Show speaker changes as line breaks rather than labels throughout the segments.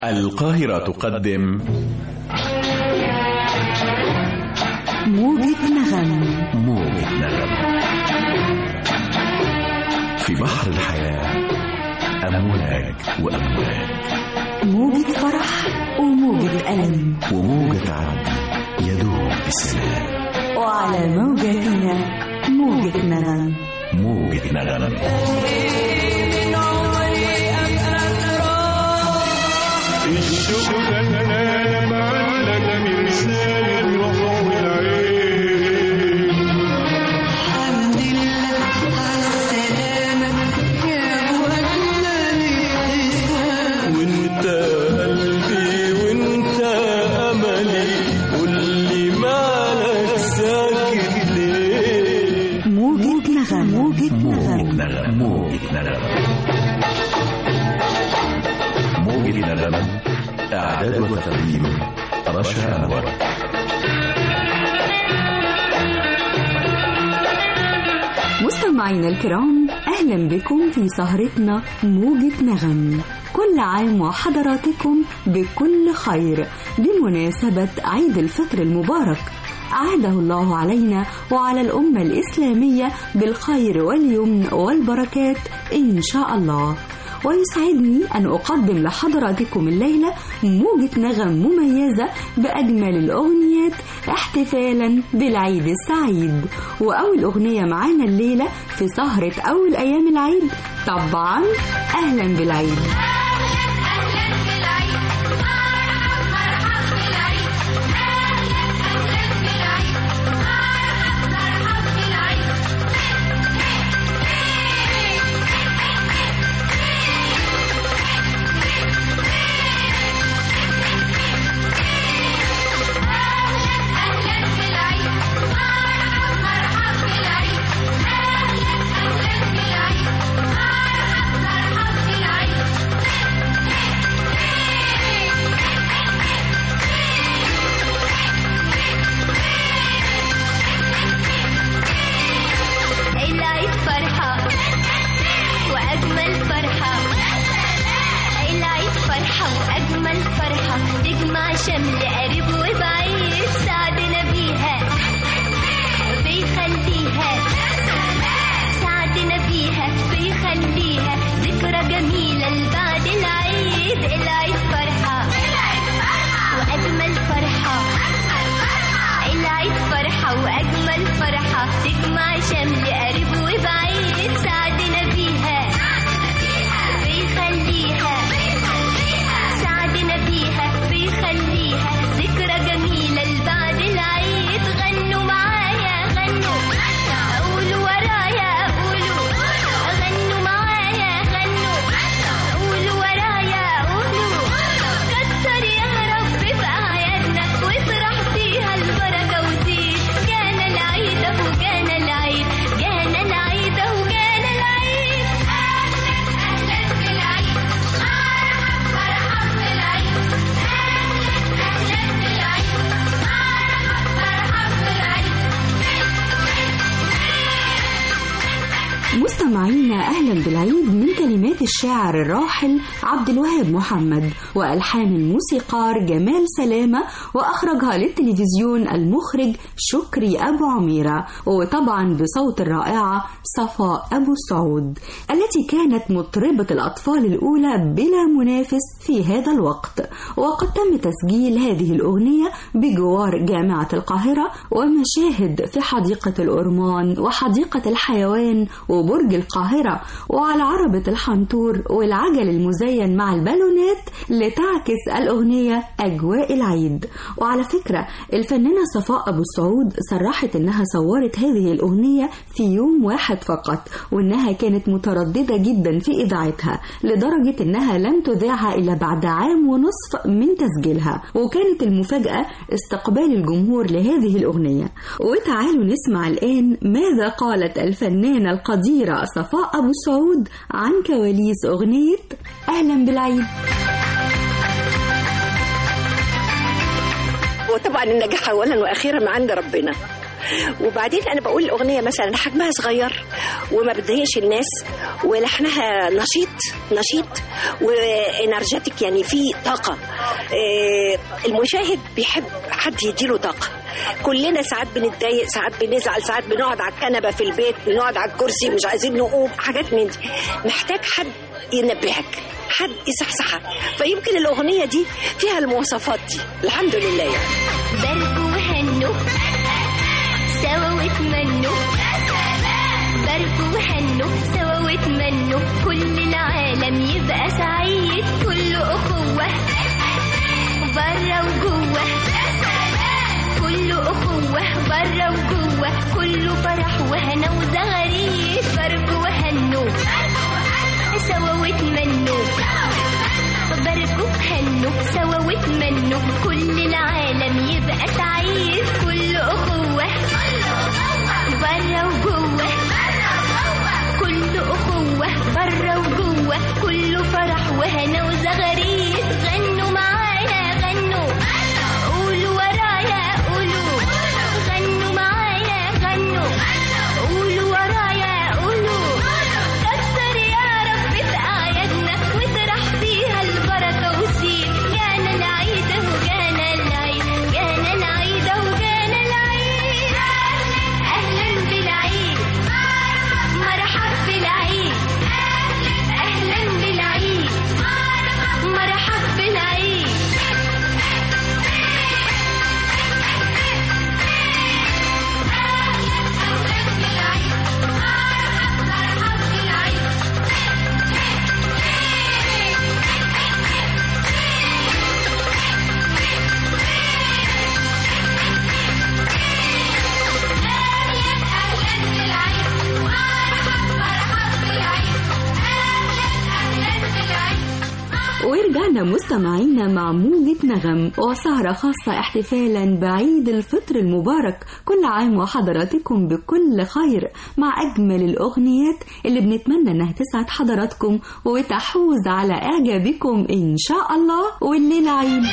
القاهرة تقدم
موجة نغم
موجة نغم في بحر الحياة أمواج وأمواج
موجة فرح وموجة ألم
وموجة عدل يدوب بسلام
وعلى موجتنا موجة نغم
موجة نغم
الشوق فنان معلق من لسان الروح والعين
الحمد لله على السلامة يا أبو أجمل ابتسام
وانت قلبي وانت املي قولي مالك ساكت ليه
موجة نغم موجة
موجة
نغم
نغم موجة نغم موجة نغم إعداد وتقديم رشا أنور
مستمعينا الكرام أهلا بكم في سهرتنا موجة نغم كل عام وحضراتكم بكل خير بمناسبة عيد الفطر المبارك أعاده الله علينا وعلى الأمة الإسلامية بالخير واليمن والبركات إن شاء الله ويسعدني أن أقدم لحضراتكم الليلة موجة نغم مميزة بأجمل الأغنيات احتفالا بالعيد السعيد وأول أغنية معانا الليلة في سهرة أول أيام العيد طبعا أهلا بالعيد
العيد فرحة وأجمل فرحة العيد فرحة وأجمل فرحة تجمع شمل قريب وبعيد سعدنا بيها بيخليها سعدنا بيها بيخليها ذكرى جميلة لبعد العيد العيد فرحة وأجمل فرحة العيد فرحة وأجمل فرحة تجمع شمل قريب وبعيد سعدنا بيها بيخليها سعدنا بيها بيخليها ذكرى جميلة لبعد العيد غنوا معايا غنوا قولوا ورايا قولوا غنوا معايا غنوا قولوا ورايا قولوا كتر يا رب في أعيادنا وافرح فيها البركة وزيد جانا العيد أهو جانا العيد جانا العيد أهو جانا العيد أهلا أهلا بالعيد مرحب مرحب بالعيد أهلا أهلا بالعيد مرحب مرحب بالعيد
مستمعينا أهلا بالعيد من كلمات الشاعر الراحل عبد الوهاب محمد وألحان الموسيقار جمال سلامة وأخرجها للتلفزيون المخرج شكري أبو عميرة وطبعا بصوت الرائعة صفاء أبو سعود التي كانت مطربة الأطفال الأولى بلا منافس في هذا الوقت وقد تم تسجيل هذه الأغنية بجوار جامعة القاهرة ومشاهد في حديقة الأورمان وحديقة الحيوان وبرج القاهرة وعلى عربة الحنطور والعجل المزين مع البالونات لتعكس الأغنية أجواء العيد وعلى فكرة الفنانة صفاء أبو السعود صرحت إنها صورت هذه الأغنية في يوم واحد فقط وإنها كانت مترددة جدا في إذاعتها لدرجة إنها لم تذاعها إلا بعد عام ونصف من تسجيلها وكانت المفاجأة استقبال الجمهور لهذه الأغنية وتعالوا نسمع الآن ماذا قالت الفنانة القديرة صفاء أبو السعود عن كواليس أغنية أهلا بالعيد
وطبعا النجاح اولا واخيرا من عند ربنا وبعدين انا بقول الاغنيه مثلا حجمها صغير وما بتضايقش الناس ولحنها نشيط نشيط وانرجيتك يعني في طاقه آه، المشاهد بيحب حد يديله طاقه كلنا ساعات بنتضايق ساعات بنزعل ساعات بنقعد على الكنبه في البيت بنقعد على الكرسي مش عايزين نقوم حاجات من دي محتاج حد ينبهك حد يصحصحك فيمكن الاغنيه دي فيها المواصفات دي الحمد لله يعني
باركوا وهنوا سوا واتمنوا باركوا وهنوا سوا واتمنوا كل العالم يبقى سعيد كله أخوة برا وجوه كله أخوة برا وجوه كله فرح وهنا وزغاريد باركوا وهنوا سوا واتمنوا باركوا هنوا سوا واتمنوا كل العالم يبقى سعيد كل أخوة برا وجوه كل أخوة برا وجوه كله فرح وهنا وزغاريد غنوا معايا غنوا قولوا ورايا قولوا غنوا معايا غنوا قولوا ورايا قولوا كتر يا رب في أعيادنا واطرح فيها البركة وسيب جانا العيد اهو جانا العيد جانا العيد اهو جانا العيد أهلا بالعيد مرحب بالعيد أهلا بالعيد مرحب بالعيد
ورجعنا مستمعينا مع موجة نغم وسهرة خاصة احتفالا بعيد الفطر المبارك كل عام وحضراتكم بكل خير مع أجمل الأغنيات اللي بنتمنى إنها تسعد حضراتكم وتحوز على إعجابكم إن شاء الله والليلة عيد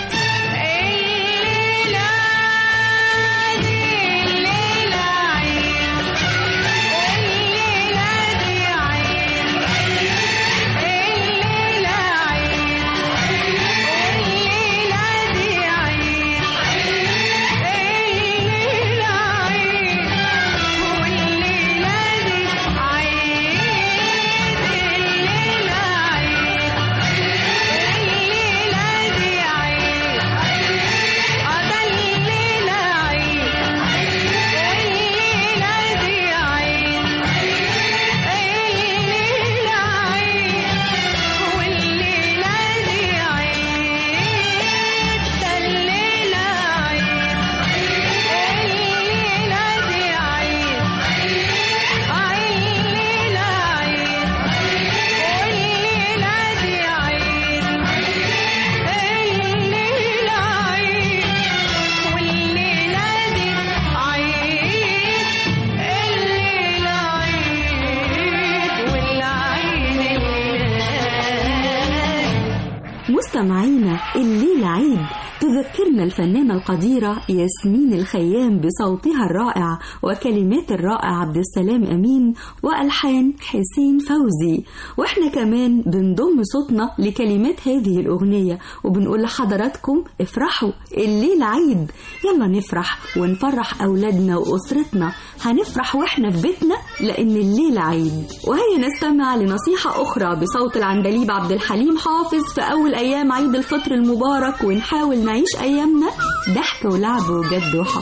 مستمعينا الليلة عيد تذكرنا الفنانة القديرة ياسمين الخيام بصوتها الرائع وكلمات الرائع عبد السلام أمين وألحان حسين فوزي وإحنا كمان بنضم صوتنا لكلمات هذه الأغنية وبنقول لحضراتكم افرحوا الليلة عيد يلا نفرح ونفرح أولادنا وأسرتنا هنفرح وإحنا في بيتنا لأن الليلة عيد وهيا نستمع لنصيحة أخرى بصوت العندليب عبد الحليم حافظ في أول أيام عيد الفطر المبارك ونحاول نعيش أيامنا ضحك ولعب وجد وحب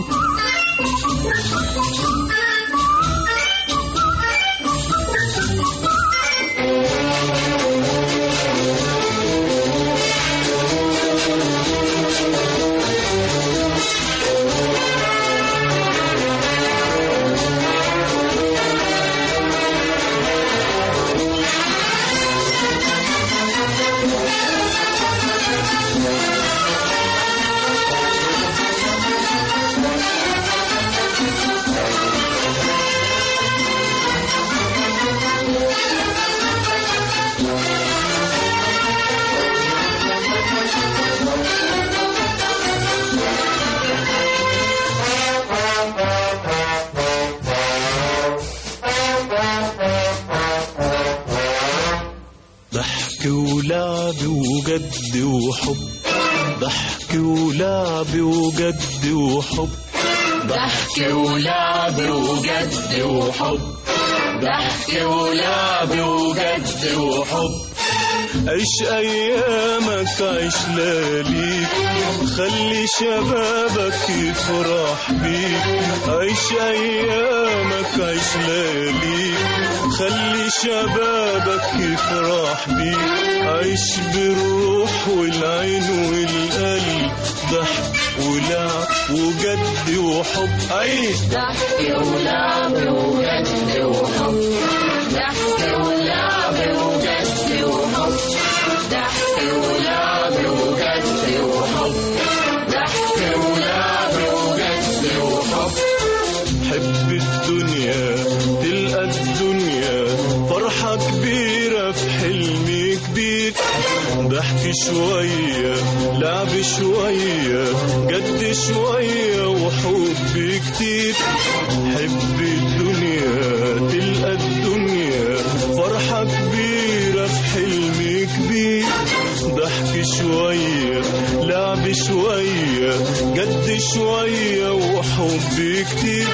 Thank
وجد وحب ضحك ولعب وجد وحب
ضحك ولعب وجد وحب ضحك ولعب وجد وحب
عيش ايامك عيش لياليك خلي شبابك يفرح بيك عيش ايامك عيش لياليك خلي شبابك يفرح بيك عيش بالروح والعين والقلب ضحك ولعب وجد وحب عيش
ضحك ولعب وجد وحب ضحك ولعب وجد وحب ضحك ولعب وجد وحب ضحك ولعب وجد وحب
حب الدنيا تلقى الدنيا فرحة كبيرة في حلم كبير ضحك شوية لعب شوية جد شوية وحب كتير حب الدنيا تلقى الدنيا فرحة كبيرة في حلم كبير ضحك شوية لعب شوية جد شوية وحب كتير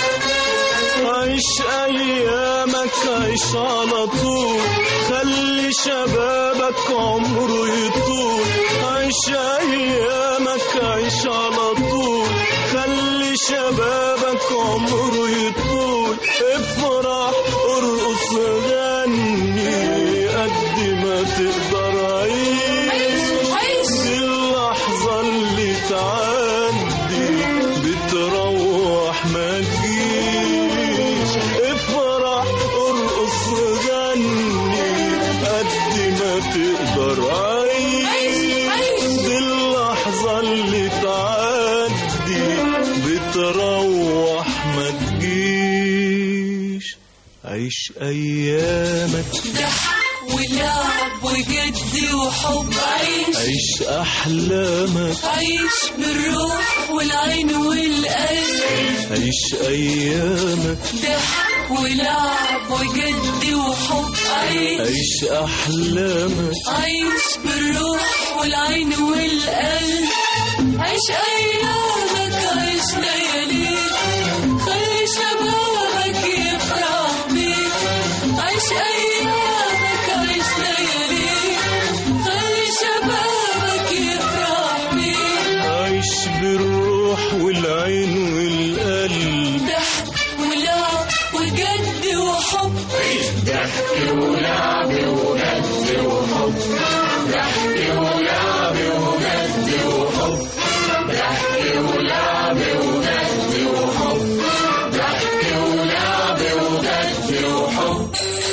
عيش أيامك عيش على طول خلي شبابك عمره يطول عيش أيامك عيش على طول خلي شبابك عمره يطول افرح ارقص غني قد ما تقدر عيش دي اللحظة اللي تعدي بتروح ما تجيش افرح ارقص غني قد ما تقدر عيش دي اللحظة اللي تعدي بتروح ما تجيش عيش أيامك
ضحك ولعب وجد وحب عيش
عيش أحلامك
عيش بالروح والعين والقلب
عيش أيامك
ضحك ولعب وجد وحب عيش
عيش أحلامك
عيش بالروح والعين والقلب عيش أيامك عيش لياليك خلي شبابك يفرح بيك عيش أيامك عيش لياليك خلي شبابك يفرح بيك
عيش بالروح والعين والقلب
ضحك ولعب وجد وحب
ضحك ولعب وجد وحب ضحك ولعب وجد وحب ضحك ولعب وجد وحب ضحك ولعب وجد وحب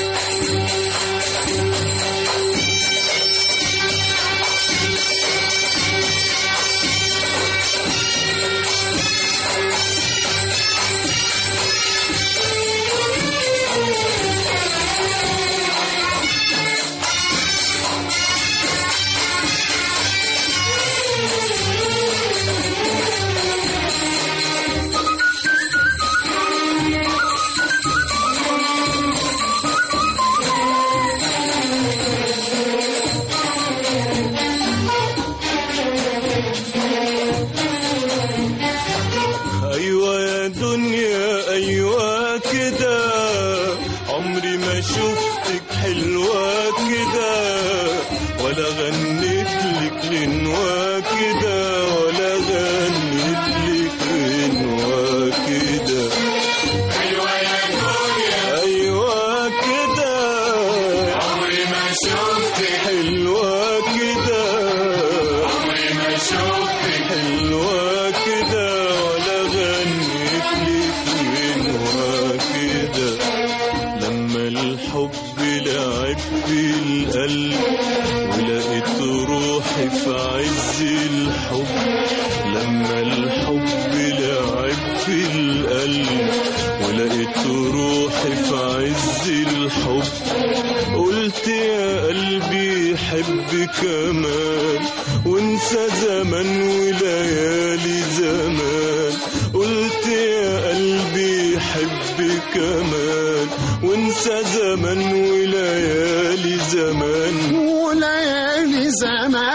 أيوة يا دنيا أيوة كده عمري ما شفتك حلوة كده ولا غنيت لك غنوة كده ولا غنيت لك غنوة كده
أيوة يا دنيا
أيوة كده
عمري ما شفتك
حلوة كده
عمري ما شفتك
حلوة كده ولا غنيت لك غنوة كده لما الحب لعب في القلب ولقيت روحي في عز الحب لما الحب لعب في القلب ولقيت روحي في عز الحب قلت يا قلبي حب كمان وانسى زمن وليالي زمان قلت يا قلبي حب كمان وانسى زمن وليالي زمان
وليالي زمان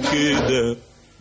كده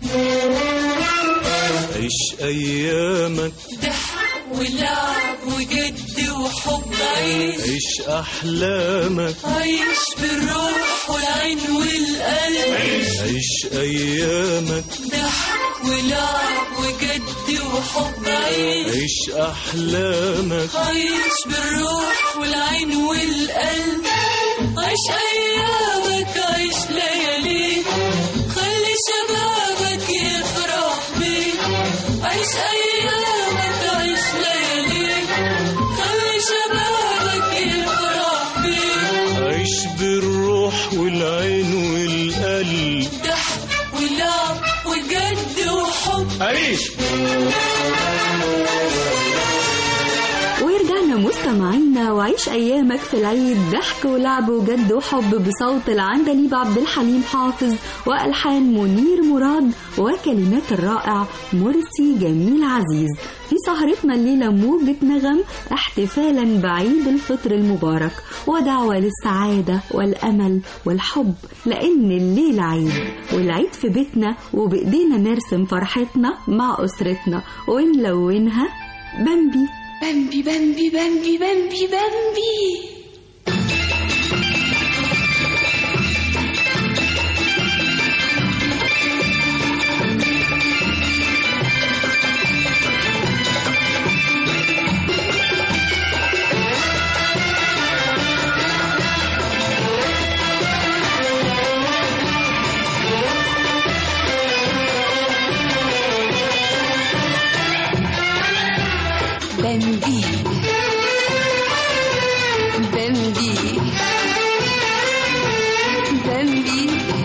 عيش ايامك
ضحك ولعب وجد وحب عيش
عيش احلامك
عيش بالروح والعين والقلب
عيش ايامك
ضحك ولعب وجد وحب عيش
عيش احلامك
عيش بالروح والعين والقلب عيش ايامك عيش لياليك خلي شبابك يفرح بيك عيش ايامك عيش لياليك خلي شبابك يفرح بيك
عيش بالروح والعين والقلب
ضحك ولعب وجد وحب
عيش
ورجعنا مستمعينا وعيش ايامك في العيد ضحك ولعب وجد وحب بصوت العندليب عبد الحليم حافظ والحان منير مراد وكلمات الرائع مرسي جميل عزيز في سهرتنا الليله موجة نغم احتفالا بعيد الفطر المبارك ودعوه للسعاده والامل والحب لان الليله عيد والعيد في بيتنا وبايدينا نرسم فرحتنا مع اسرتنا ونلونها بامبي
بامبي بامبي بامبي بامبي بامبي بامبي بامبي بامبي بامبي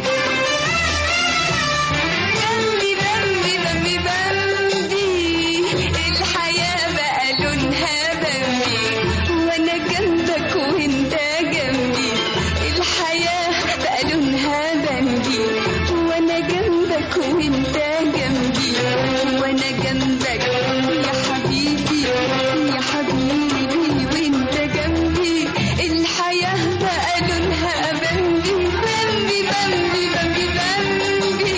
بامبي بامبي بامبي الحياة بقى لونها بامبي وانا جنبك وانت جنبي الحياة بقى لونها بامبي وانا جنبك وانت جنبي وانا جنبك يا حبيبي يا حبيبي وانت جنبي الحياة بقى لونها بامبي بامبي بامبي بامبي بامبي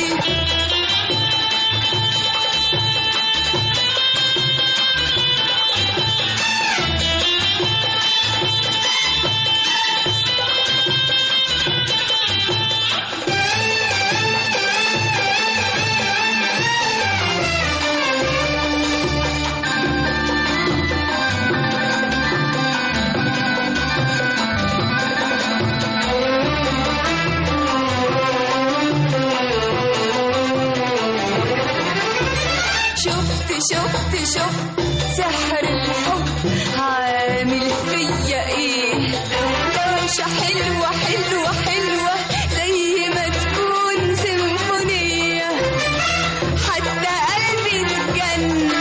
شفت شفت شفت سحر الحب عامل فيا ايه دوشة حلوة حلوة حلوة زي ما تكون سيمفونية حتى قلبي اتجن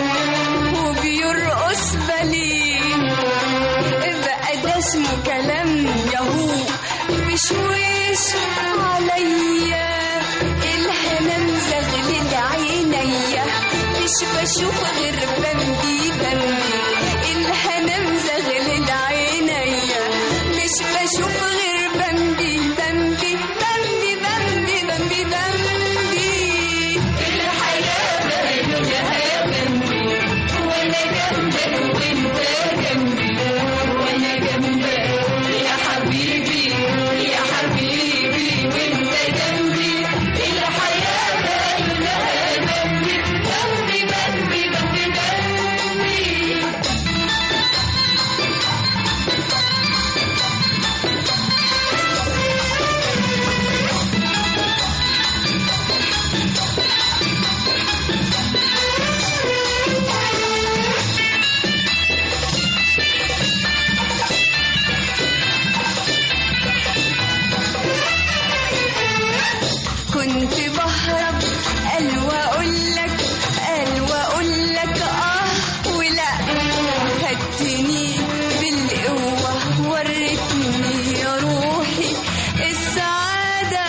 وبيرقص باليه بقى ده اسمه كلام يهو بشويش عليا الهنا مزغلل عينيا مش بشوف غير بمبي بمبي الهنا مزغلل عينيا مش بشوف غير بمبي بمبي بمبي بمبي بمبي بمبي الحياة بمبي يا بمبي وانا جنبك وانت جنبي وانا جنبك يا حبيبي يا حبيبي وانت جنبي الحياة بمبي بمبي بمبي بمبي بمبي كنت بهرب قال واقول لك قال واقول لك اه ولا خدتني بالقوه وريتني يا روحي السعاده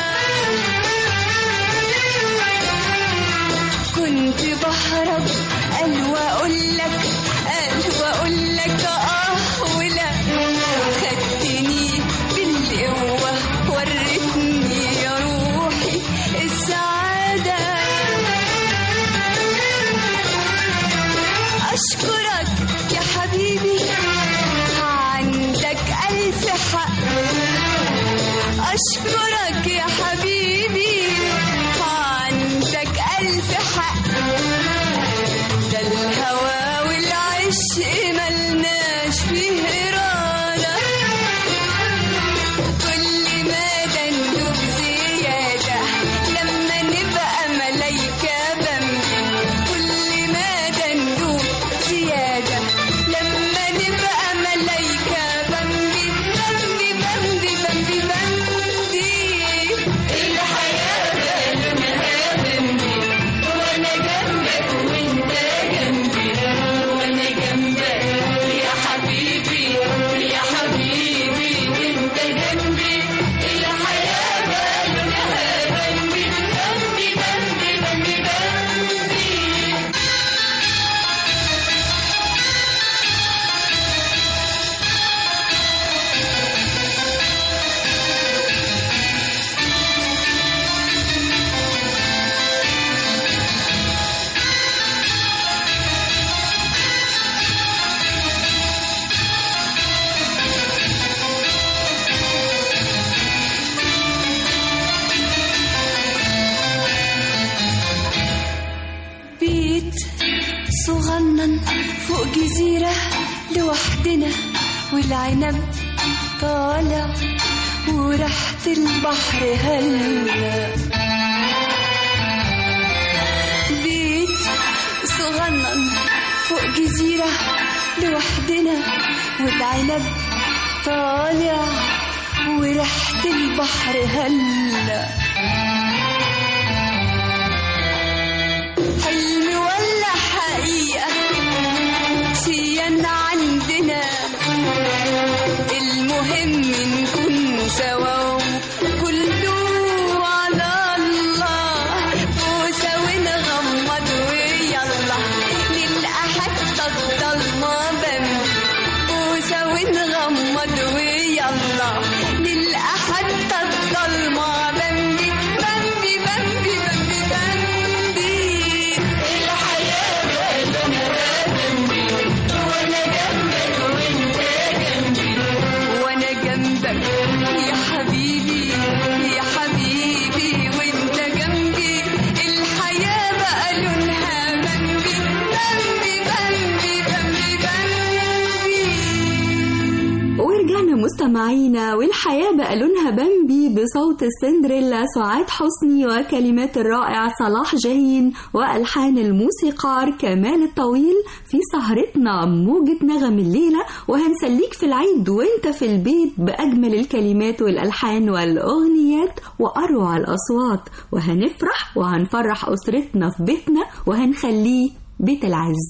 كنت بهرب قال واقول لك قال واقول لك اه ولا خدتني بالقوه وريتني يا روحي صغنن فوق جزيرة لوحدنا والعنب طالع وريحة البحر هلا بيت صغنن فوق جزيرة لوحدنا والعنب طالع وريحة البحر هلا حلم ولا حقيقة سيان عندنا المهم نكون سوا كله على الله بوسة ونغمض ويلا نلقى حتى الضلمة بمبي بوسة ونغمض ويلا نلقى حتى الضلمة بمبي بمبي بمبي بمبي بمبي الحياة وانا جنبك يا حبيبي يا حبيبي وانت جنبي الحياة بقى لونها بمبي بمبي بمبي بمبي بمبي
ورجعنا مستمعينا والحياة بقى لونها بامبي بصوت السندريلا سعاد حسني وكلمات الرائع صلاح جاهين وألحان الموسيقار كمال الطويل في سهرتنا موجة نغم الليلة وهنسليك في العيد وانت في البيت بأجمل الكلمات والألحان والأغنيات وأروع الأصوات وهنفرح وهنفرح أسرتنا في بيتنا وهنخليه بيت العز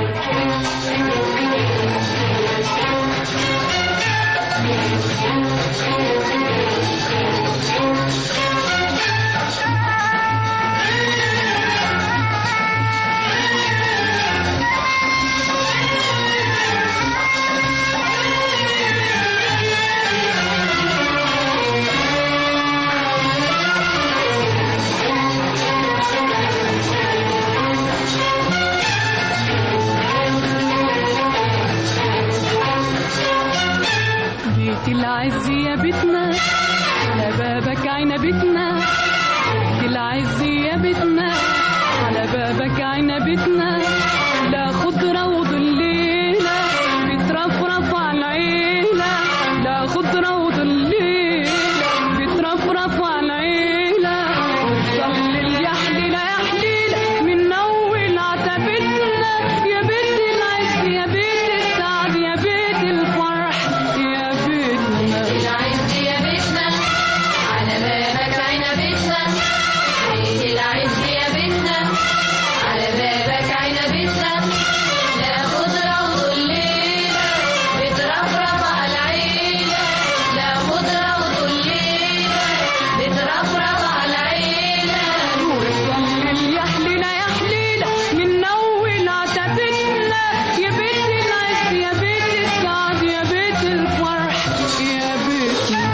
بيت العز يا بيتنا على بابك عنبتنا بيت العز يا بيتنا على بابك عنبتنا لا خضرة وظليلة بترفرف على العيلة لا خضرة وظليلة بترفرف على العيلة وتظلل يا حليلة يا حليلة من أول عتبتنا يا بيت العز يا بيت السعد يا بيت الفرح يا بيتنا
العز يا بيتنا على بابك عنبتنا بيت العز يا بيتنا على بابك عنبتنا لا خضرة وظليلة بترفرف على العيلة لا خضرة وظليلة بترفرف على العيلة
وتظلل يا حليلة يا حليلة من أول عتبتنا يا بيت العز يا بيت السعد يا بيت الفرح يا بيتنا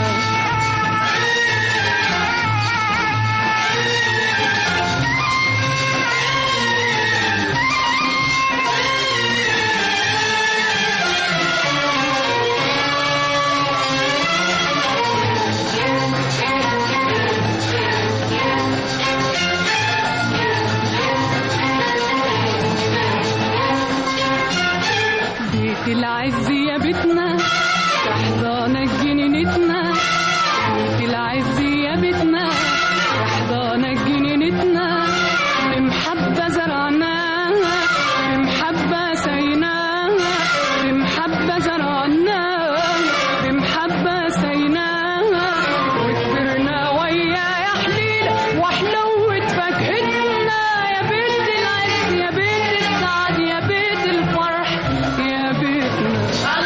بيت العز يا بيتنا تحضانك جنينتنا بيت العز يا بيتنا تحضانك جنينتنا بمحبة زرعناها بمحبة سيناها بمحبة زرعناها بمحبة سيناها وكبرنا ويا يا حليلة وحلوة فاكهتنا يا بيت العز يا بيت السعد يا بيت الفرح يا بيتنا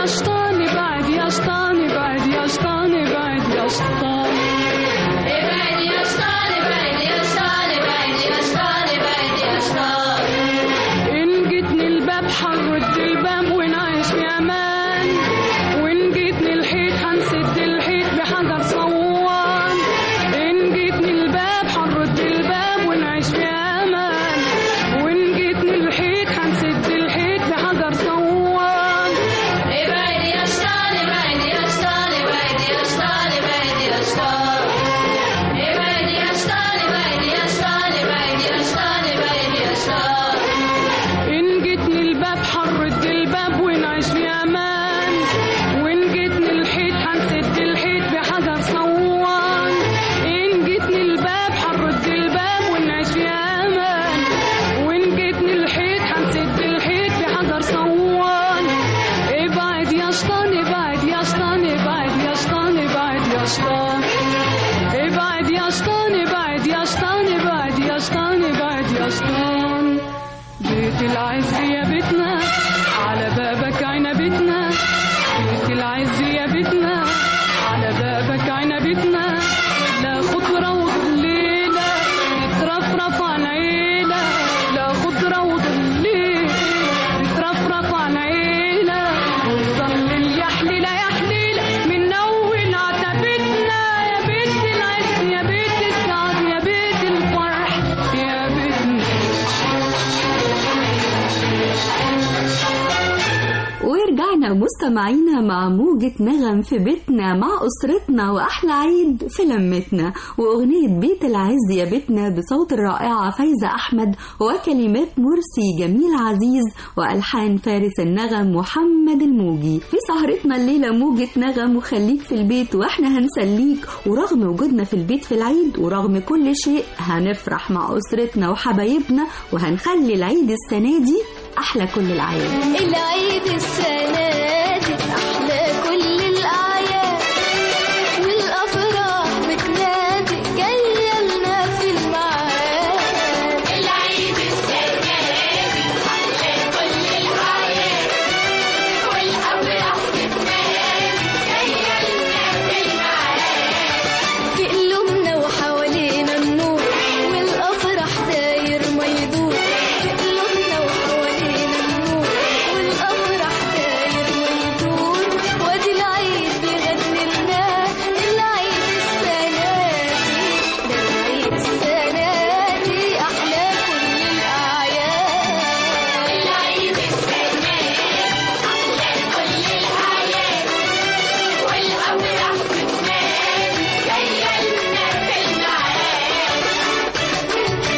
يا شطان ابعد يا شطان ابعد يا شطان ابعد يا شطان
ابعد يا شطان ابعد يا شطان ابعد يا شطان ابعد يا شطان
إن جيتني الباب حرد الباب ونعيش في أمان وإن جيتني الحيط هنسد الحيط بحجر صوان إن جيتني الباب حرد الباب ونعيش في أمان وإن جيتني الحيط هنسد الحيط بحجر صوان
ابعد يا شطان ابعد يا شطان ابعد يا شطان ابعد يا شطان ابعد يا شطان ابعد يا شطان ابعد يا شطان ابعد يا شطان
إن جيتني الباب حرد الباب ونعيش في أمان وإن جيتني الحيط هنسد الحيط بحجر صوان إن جيتني الباب حرد الباب ونعيش في أمان وإن جيتني الحيط هنسد الحيط بحجر صوان ابعد يا شطان ابعد يا شطان ابعد يا شطان ابعد يا شطان ابعد يا شطان ابعد يا شطان ابعد يا شطان ابعد يا شطان بيت العز يا بيتنا على بابك عنبتنا بيت العز يا بيتنا على بابك عنبتنا لا خضرة وظليلة تترفرف عن عيلة لا خضرة وظليلة تترفرف عن عيلة ونظلل يا حليلة يا حليلة من أول عتبتنا يا بيت العز يا بيت السعد يا بيت الفرح يا بيتنا
ورجعنا مستمعينا مع موجة نغم في بيتنا مع أسرتنا وأحلى عيد في لمتنا وأغنية بيت العز يا بيتنا بصوت الرائعة فايزة أحمد وكلمات مرسي جميل عزيز وألحان فارس النغم محمد الموجي في سهرتنا الليلة موجة نغم وخليك في البيت وإحنا هنسليك ورغم وجودنا في البيت في العيد ورغم كل شيء هنفرح مع أسرتنا وحبايبنا وهنخلي العيد السنة دي أحلى كل الأعياد
العيد السنة دي أحلى كل الأعياد والأفراح بتنادي جاية لنا في الميعاد العيد السنة دي أحلى كل الأعياد والأفراح بتنادي جاية لنا في الميعاد في قلوبنا وحوالينا النور والأفراح داير ما يدور في قلوبنا وحوالينا النور والأفراح داير ما يدور وادي العيد بيغني لنا العيد السنة دي ده العيد السنة دي أحلى كل الأعياد العيد السنة دي أحلى كل الأعياد والأفراح بتنادي جاية لنا في الميعاد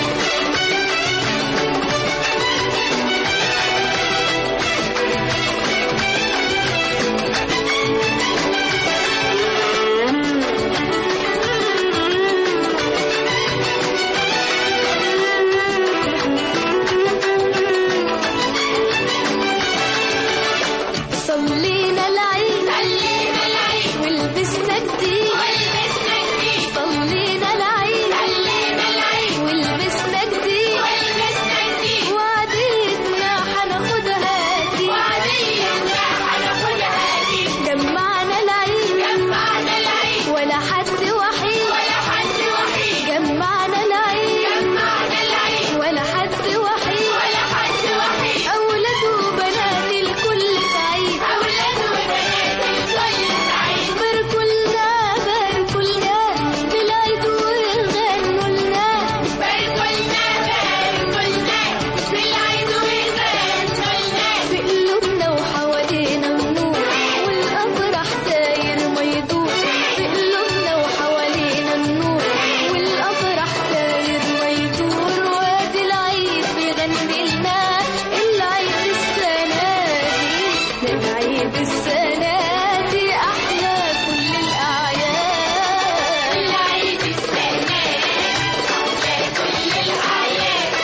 صلينا العيد صلينا العيد ولبسنا جديد ولبسنا جديد صلينا العيد صلينا العيد ولبسنا جديد ولبسنا جديد وعديتنا هناخدها دي وعديتنا هناخدها دي جمعنا العيد جمعنا العيد ولا حد وحيد ولا حد وحيد جمعنا العيد جمعنا العيد ولا حد وحيد ولا حد وحيد أولاد وبنات الكل سعيد أولاد وبنات الكل سعيد باركوا لنا باركوا لنا بالعيد وغنوا لنا باركوا لنا باركوا لنا بالعيد وغنوا لنا في قلوبنا وحوالينا النور والأفراح داير ما يدور في قلوبنا وحوالينا النور والأفراح داير ما يدور وادي العيد بيغني لنا العيد السنة دي العيد السنة دي أحلى كل الأعياد العيد السنة دي أحلى كل الأعياد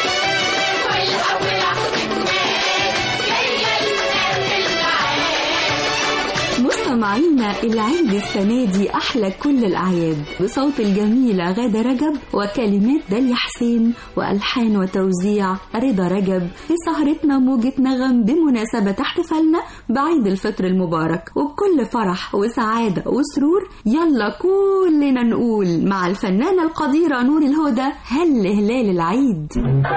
والأفراح بتنادي جاية لنا في الميعاد
مستمعينا العيد السنة دي أحلى كل الأعياد بصوت الجميلة غادة رجب وكلمات داليا حسين وألحان وتوزيع رضا رجب في سهرتنا موجة نغم بمناسبة احتفالنا بعيد الفطر المبارك وبكل فرح وسعادة وسرور يلا كلنا نقول مع الفنانة القديرة نور الهدى هل هلال العيد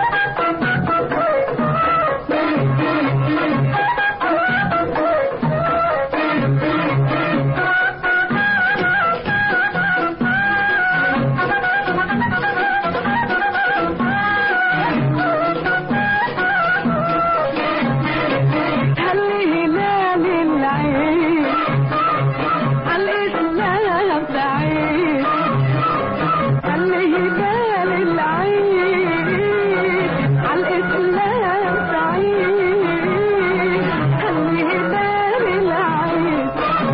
هلال العيد عالإسلام سعيد هلال العيد عالإسلام سعيد هلال العيد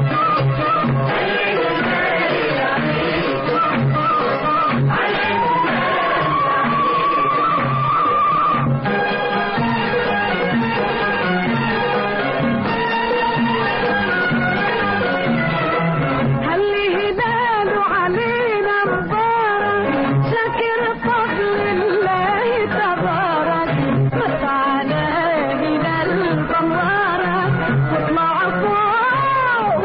هل هلاله علينا مبارك شاكر فضل الله تبارك متعنا من البمارك واطلع فوق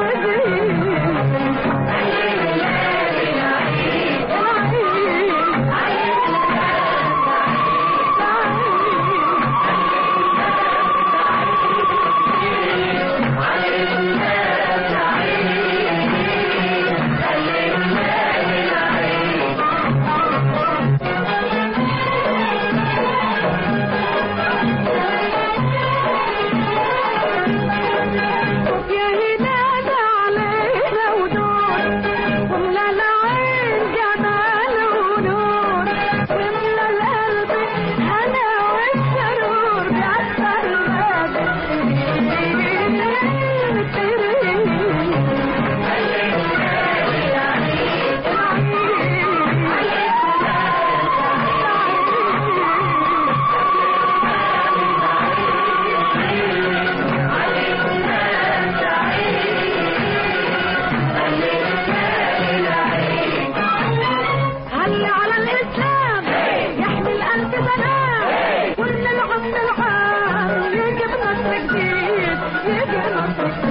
يا هلال علينا ونور وملا العين جمال ونور وملا القلب هنا والسرور بأكثر هل على الإسلام يحمي الألف سلام كل العمر العام يجب نصر جديد يجب نصر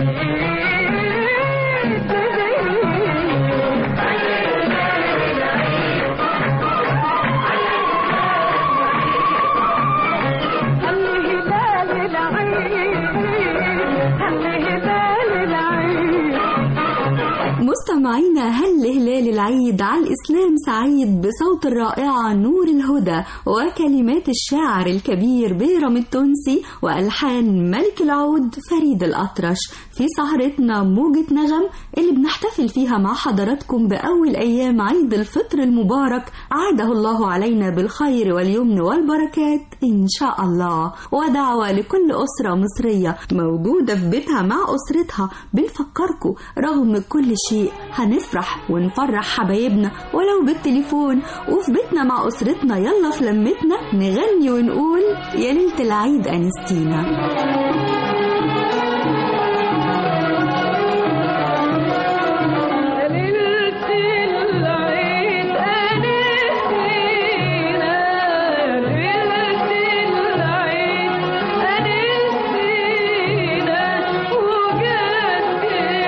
هل هلال العيد هل هلال العيد
مستمعينا هل هلال العيد على الإسلام سعيد بصوت الرائعة نور الهدى وكلمات الشاعر الكبير بيرم التونسي وألحان ملك العود فريد الأطرش في سهرتنا موجة نغم اللي بنحتفل فيها مع حضراتكم بأول أيام عيد الفطر المبارك عاده الله علينا بالخير واليمن والبركات إن شاء الله ودعوة لكل أسرة مصرية موجودة في بيتها مع أسرتها بنفكركم رغم كل شيء هنفرح ونفرح حبايبنا ولو بالتليفون وفي بيتنا مع أسرتنا يلا في لمتنا نغني ونقول يا ليلة العيد أنستينا
ليلة العيد أنستينا ليلة العيد أنستينا وجدت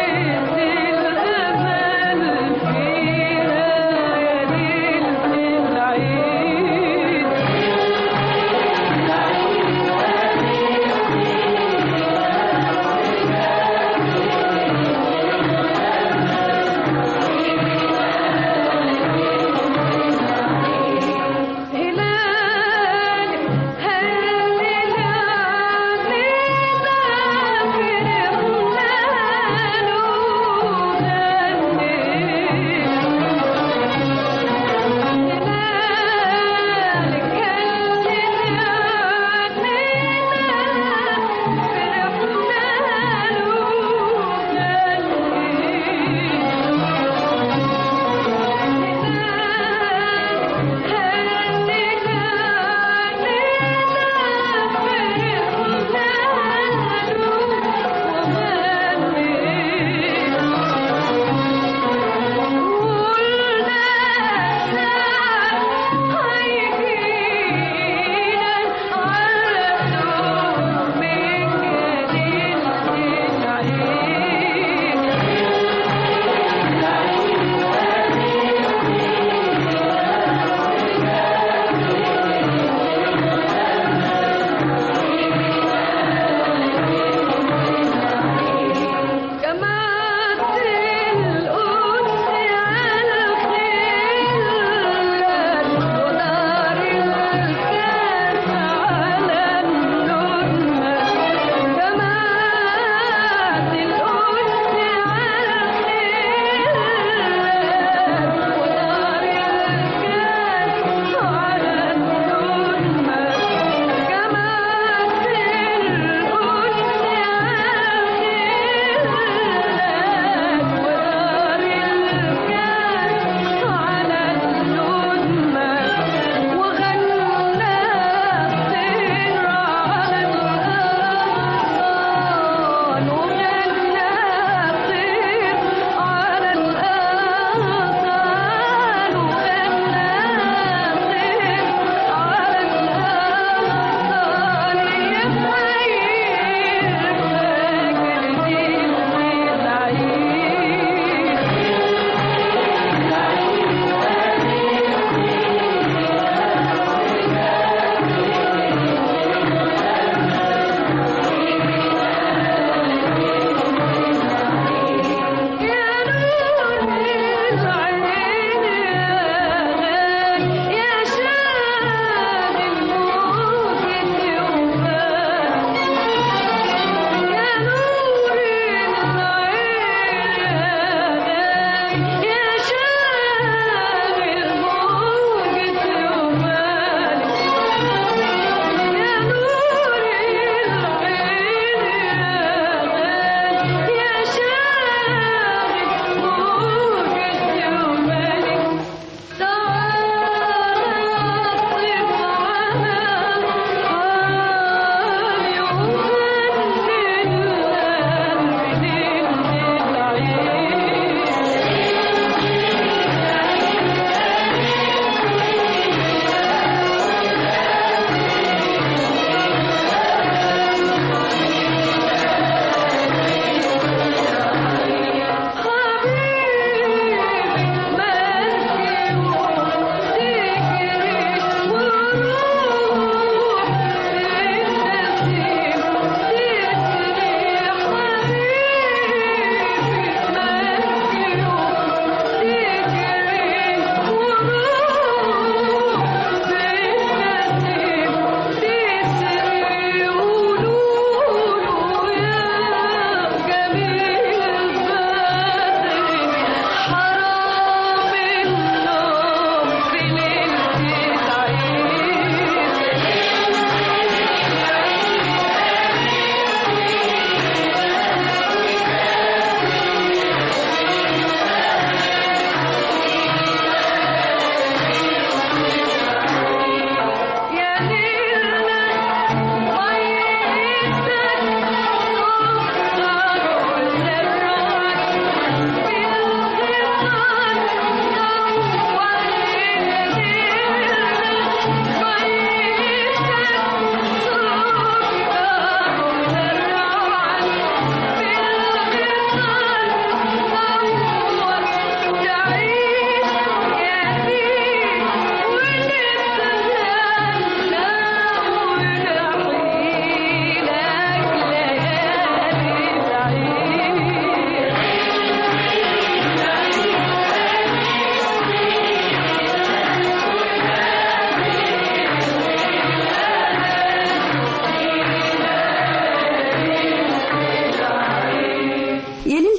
الأمل فينا يا ليلة العيد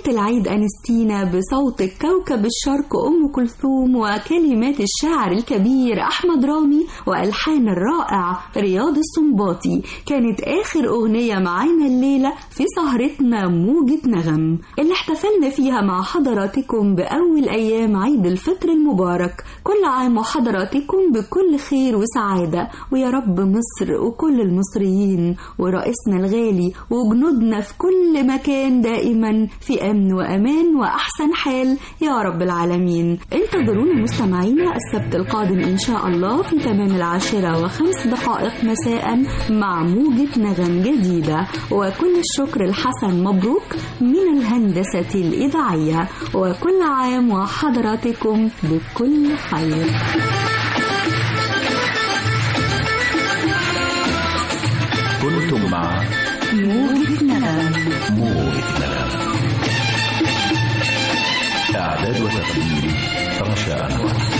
العيد أنستينا بصوت كوكب الشرق أم كلثوم وكلمات الشاعر الكبير أحمد رامي وألحان الرائع رياض السنباطي كانت آخر أغنية معانا الليلة في سهرتنا موجة نغم اللي احتفلنا فيها مع حضراتكم بأول أيام عيد الفطر المبارك كل عام وحضراتكم بكل خير وسعادة ويا رب مصر وكل المصريين ورئيسنا الغالي وجنودنا في كل مكان دائما في أمن وأمان وأحسن حال يا رب العالمين انتظرونا مستمعينا السبت القادم إن شاء الله في تمام العاشرة وخمس دقائق مساء مع موجة نغم جديدة وكل الشكر الحسن مبروك من الهندسة الإذاعية وكل عام وحضراتكم بكل خير
كنتم مع
موجة نغم
موجة نغم إعداد وتقديم رشا أنور